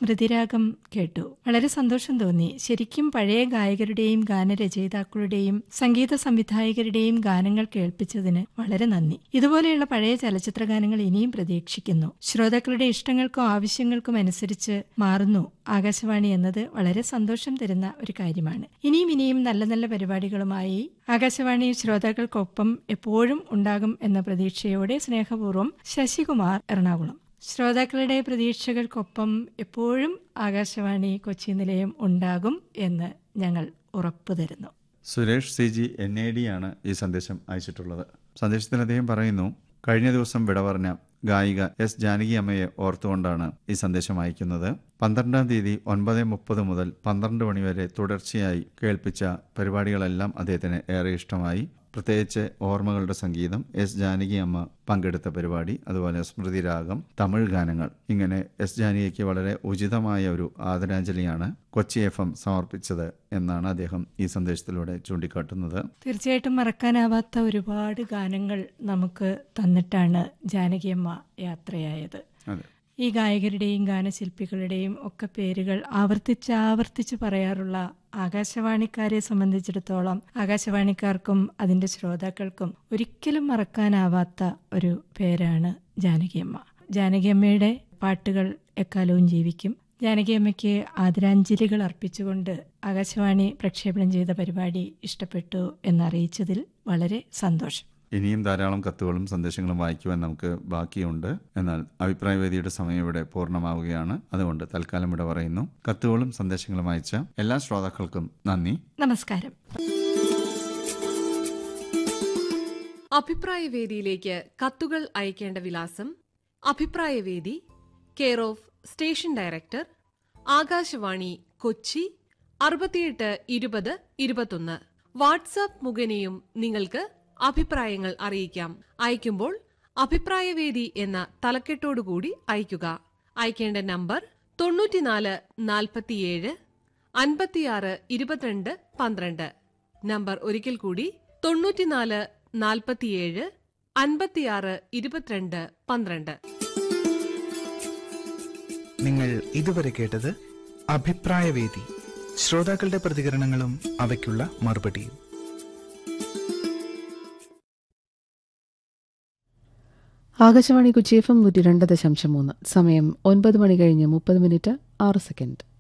സ്മൃതിരാഗം കേട്ടു വളരെ സന്തോഷം തോന്നി ശരിക്കും പഴയ ഗായകരുടെയും ഗാനരചയിതാക്കളുടെയും സംഗീത സംവിധായകരുടെയും ഗാനങ്ങൾ കേൾപ്പിച്ചതിന് വളരെ നന്ദി ഇതുപോലെയുള്ള പഴയ ചലച്ചിത്ര ഗാനങ്ങൾ ഇനിയും പ്രതീക്ഷിക്കുന്നു ശ്രോതാക്കളുടെ ഇഷ്ടങ്ങൾക്കും ആവശ്യങ്ങൾക്കും അനുസരിച്ച് മാറുന്നു ആകാശവാണി എന്നത് വളരെ സന്തോഷം തരുന്ന ഒരു കാര്യമാണ് ഇനിയും ഇനിയും നല്ല നല്ല പരിപാടികളുമായി ആകാശവാണി ശ്രോതാക്കൾക്കൊപ്പം എപ്പോഴും ഉണ്ടാകും എന്ന പ്രതീക്ഷയോടെ സ്നേഹപൂർവ്വം ശശികുമാർ എറണാകുളം ശ്രോതാക്കളുടെ പ്രതീക്ഷകൾക്കൊപ്പം എപ്പോഴും ആകാശവാണി കൊച്ചി നിലയം ഉണ്ടാകും എന്ന് ഞങ്ങൾ ഉറപ്പു തരുന്നു Suresh C G N A D ആണ് ഈ സന്ദേശം അയച്ചിട്ടുള്ളത് സന്ദേശത്തിൽ അദ്ദേഹം പറയുന്നു കഴിഞ്ഞ ദിവസം വിട പറഞ്ഞ ഗായിക എസ് ജാനകി അമ്മയെ ഓർത്തുകൊണ്ടാണ് ഈ സന്ദേശം അയക്കുന്നത് പന്ത്രണ്ടാം തീയതി ഒൻപത് മുപ്പത് മുതൽ പന്ത്രണ്ട് മണിവരെ തുടർച്ചയായി കേൾപ്പിച്ച പരിപാടികളെല്ലാം അദ്ദേഹത്തിന് ഏറെ ഇഷ്ടമായി പ്രത്യേകിച്ച് ഓർമ്മകളുടെ സംഗീതം എസ് ജാനകി അമ്മ പങ്കെടുത്ത പരിപാടി അതുപോലെ സ്മൃതി രാഗം തമിഴ് ഗാനങ്ങൾ ഇങ്ങനെ എസ് ജാനകിക്ക് വളരെ ഉചിതമായ ഒരു ആദരാഞ്ജലിയാണ് കൊച്ചി എഫ് എം സമർപ്പിച്ചത് എന്നാണ് അദ്ദേഹം ഈ സന്ദേശത്തിലൂടെ ചൂണ്ടിക്കാട്ടുന്നത് തീർച്ചയായിട്ടും മറക്കാനാവാത്ത ഒരുപാട് ഗാനങ്ങൾ നമുക്ക് തന്നിട്ടാണ് ജാനകിയമ്മ യാത്രയായത് അതെ ഈ ഗായകരുടെയും ഗാനശില്പികളുടെയും ഒക്കെ പേരുകൾ ആവർത്തിച്ച് ആവർത്തിച്ച് പറയാറുള്ള ആകാശവാണിക്കാരെ സംബന്ധിച്ചിടത്തോളം ആകാശവാണിക്കാർക്കും അതിന്റെ ശ്രോതാക്കൾക്കും ഒരിക്കലും മറക്കാനാവാത്ത ഒരു പേരാണ് ജാനകിയമ്മ ജാനകിയമ്മയുടെ പാട്ടുകൾ എക്കാലവും ജീവിക്കും ജാനകിയമ്മയ്ക്ക് ആദരാഞ്ജലികൾ അർപ്പിച്ചുകൊണ്ട് ആകാശവാണി പ്രക്ഷേപണം ചെയ്ത പരിപാടി ഇഷ്ടപ്പെട്ടു എന്നറിയിച്ചതിൽ വളരെ സന്തോഷം ഇനിയും ധാരാളം കത്തുകളും സന്ദേശങ്ങളും വായിക്കുവാൻ നമുക്ക് ബാക്കിയുണ്ട് എന്നാൽ അഭിപ്രായ വേദിയുടെ സമയം ഇവിടെ പൂർണ്ണമാവുകയാണ് അതുകൊണ്ട് തൽക്കാലം ഇവിടെ പറയുന്നു കത്തുകളും സന്ദേശങ്ങളും അയച്ച എല്ലാ ശ്രോതാക്കൾക്കും നന്ദി നമസ്കാരം അഭിപ്രായ വേദിയിലേക്ക് കത്തുകൾ അയക്കേണ്ട വിലാസം അഭിപ്രായ വേദി care of station director Akashvani Kochi അറുപത്തിയെട്ട് ഇരുപത് ഇരുപത്തൊന്ന് വാട്സാപ്പ് മുഖേനയും നിങ്ങൾക്ക് അഭിപ്രായങ്ങൾ അറിയിക്കാം അയക്കുമ്പോൾ അഭിപ്രായവേദി എന്ന തലക്കെട്ടോടുകൂടി അയക്കുക അയക്കേണ്ട നമ്പർ തൊണ്ണൂറ്റിനാല് നാൽപ്പത്തിയേഴ് അൻപത്തിയാറ് ഇരുപത്തിരണ്ട് പന്ത്രണ്ട് നമ്പർ ഒരിക്കൽ കൂടി തൊണ്ണൂറ്റിനാല് നാൽപ്പത്തിയേഴ് അൻപത്തിയാറ് ഇരുപത്തിരണ്ട് പന്ത്രണ്ട് നിങ്ങൾ ഇതുവരെ കേട്ടത് അഭിപ്രായവേദി ശ്രോതാക്കളുടെ പ്രതികരണങ്ങളും അവയ്ക്കുള്ള മറുപടിയും ആകാശവാണി കൊച്ചി എഫ് എം നൂറ്റി രണ്ട് ദശാംശം മൂന്ന് സമയം ഒൻപത് മണി കഴിഞ്ഞ് മുപ്പത് മിനിറ്റ് ആറ് സെക്കൻഡ്